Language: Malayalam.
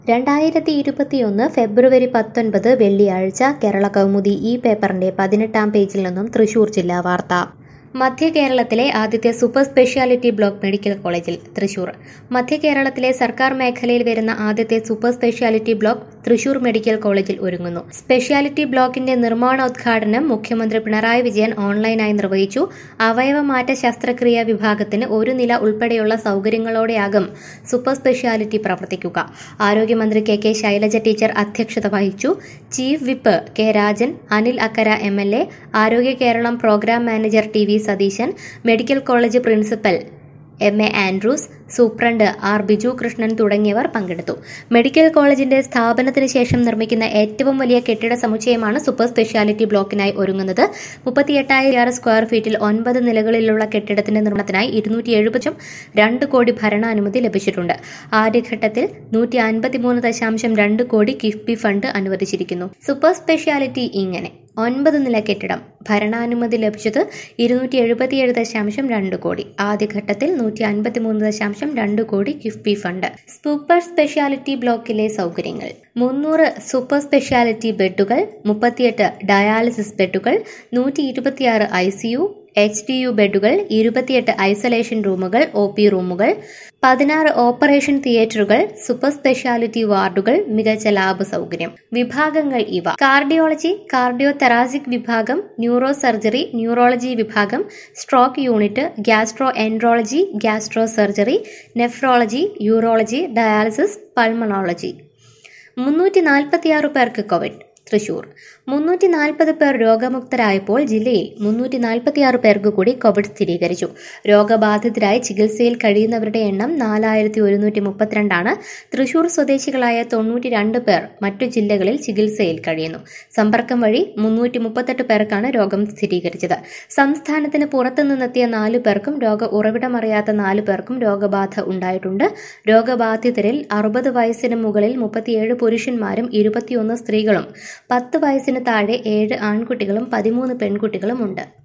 രണ്ടായിരത്തി ഇരുപത്തിയൊന്ന് ഫെബ്രുവരി പത്തൊൻപത് വെള്ളിയാഴ്ച കേരള കൗമുദി ഈ പേപ്പറിന്റെ പതിനെട്ടാം പേജിൽ നിന്നും തൃശൂർ ജില്ലാ വാർത്ത മധ്യ കേരളത്തിലെ ആദ്യത്തെ സൂപ്പർ സ്പെഷ്യാലിറ്റി ബ്ലോക്ക് മെഡിക്കൽ കോളേജിൽ തൃശൂർ മധ്യ കേരളത്തിലെ സർക്കാർ മേഖലയിൽ വരുന്ന ആദ്യത്തെ super speciality block Thrissur medical കോളേജിൽ ഒരുങ്ങുന്നു സ്പെഷ്യാലിറ്റി ബ്ലോക്കിന്റെ നിർമ്മാണോദ്ഘാടനം മുഖ്യമന്ത്രി പിണറായി വിജയൻ ഓൺലൈനായി നിർവഹിച്ചു അവയവമാറ്റ ശസ്ത്രക്രിയ വിഭാഗത്തിന് ഒരു നില ഉൾപ്പെടെയുള്ള സൗകര്യങ്ങളോടെയാകും സൂപ്പർ സ്പെഷ്യാലിറ്റി പ്രവർത്തിക്കുക ആരോഗ്യമന്ത്രി കെ കെ ശൈലജ ടീച്ചർ അധ്യക്ഷത വഹിച്ചു chief whip K Rajan Anil Akkara M L A Arogya Keralam programme manager T V Satheesan medical college principal M A Andrews superintendent R Biju Krishnan തുടങ്ങിയവർ പങ്കെടുത്തു മെഡിക്കൽ കോളേജിന്റെ സ്ഥാപനത്തിന് ശേഷം നിർമ്മിക്കുന്ന ഏറ്റവും വലിയ കെട്ടിട സമുച്ചയമാണ് സൂപ്പർ സ്പെഷ്യാലിറ്റി ബ്ലോക്കിനായി ഒരുങ്ങുന്നത് മുപ്പത്തിയെട്ടായിരം സ്ക്വയർ ഫീറ്റിൽ ഒൻപത് നിലകളിലുള്ള കെട്ടിടത്തിന്റെ നിർമ്മാണത്തിനായി ഇരുന്നൂറ്റി എഴുപതും രണ്ട് കോടി ഭരണാനുമതി ലഭിച്ചിട്ടുണ്ട് ആദ്യഘട്ടത്തിൽ നൂറ്റി അൻപത്തിമൂന്ന് ദശാംശം രണ്ട് കോടി കിഫ്ബി ഫണ്ട് അനുവദിച്ചിരിക്കുന്നു സൂപ്പർ സ്പെഷ്യാലിറ്റി ഇങ്ങനെ ഒൻപത് നില കെട്ടിടം ഭരണാനുമതി ലഭിച്ചത് ഇരുന്നൂറ്റി എഴുപത്തിയേഴ് ദശാംശം രണ്ട് കോടി ആദ്യഘട്ടത്തിൽ നൂറ്റി അൻപത്തിമൂന്ന് ദശാംശം രണ്ട് കോടി കിഫ്ബി ഫണ്ട് സൂപ്പർ സ്പെഷ്യാലിറ്റി ബ്ലോക്കിലെ സൗകര്യങ്ങൾ മുന്നൂറ് സൂപ്പർ സ്പെഷ്യാലിറ്റി ബെഡുകൾ മുപ്പത്തിയെട്ട് ഡയാലിസിസ് ബെഡുകൾ നൂറ്റി ഇരുപത്തിയാറ് I C U H D U ബെഡുകൾ ഇരുപത്തിയെട്ട് ഐസൊലേഷൻ റൂമുകൾ ഒ പി റൂമുകൾ പതിനാറ് ഓപ്പറേഷൻ തിയേറ്ററുകൾ സൂപ്പർ സ്പെഷ്യാലിറ്റി വാർഡുകൾ മികച്ച ലാബ് സൗകര്യം വിഭാഗങ്ങൾ ഇവ കാർഡിയോളജി കാർഡിയോ തെറാസിക് വിഭാഗം ന്യൂറോ സർജറി ന്യൂറോളജി വിഭാഗം stroke unit gastro enterology gastro surgery nephrology urology dialysis pulmonology മുന്നൂറ്റി നാൽപ്പത്തിയാറ് പേർക്ക് കോവിഡ് തൃശൂർ മുന്നൂറ്റി നാൽപ്പത് പേർ രോഗമുക്തരായപ്പോൾ ജില്ലയിൽ മുന്നൂറ്റി നാൽപ്പത്തിയാറ് പേർക്ക് കൂടി കോവിഡ് സ്ഥിരീകരിച്ചു രോഗബാധിതരായി ചികിത്സയിൽ കഴിയുന്നവരുടെ എണ്ണം നാലായിരത്തി ഒരുന്നൂറ്റി മുപ്പത്തിരണ്ടാണ് തൃശൂർ സ്വദേശികളായ തൊണ്ണൂറ്റി രണ്ട് പേർ മറ്റു ജില്ലകളിൽ ചികിത്സയിൽ കഴിയുന്നു സമ്പർക്കം വഴി മുന്നൂറ്റി മുപ്പത്തെട്ട് പേർക്കാണ് രോഗം സ്ഥിരീകരിച്ചത് സംസ്ഥാനത്തിന് പുറത്തുനിന്നെത്തിയ നാലു പേർക്കും രോഗ ഉറവിടമറിയാത്ത നാലു പേർക്കും രോഗബാധ ഉണ്ടായിട്ടുണ്ട് രോഗബാധിതരിൽ അറുപത് വയസ്സിന് മുകളിൽ മുപ്പത്തിയേഴ് പുരുഷന്മാരും ഇരുപത്തിയൊന്ന് സ്ത്രീകളും പത്ത് വയസ്സിന് താഴെ ഏഴ് ആൺകുട്ടികളും പതിമൂന്ന് പെൺകുട്ടികളും ഉണ്ട്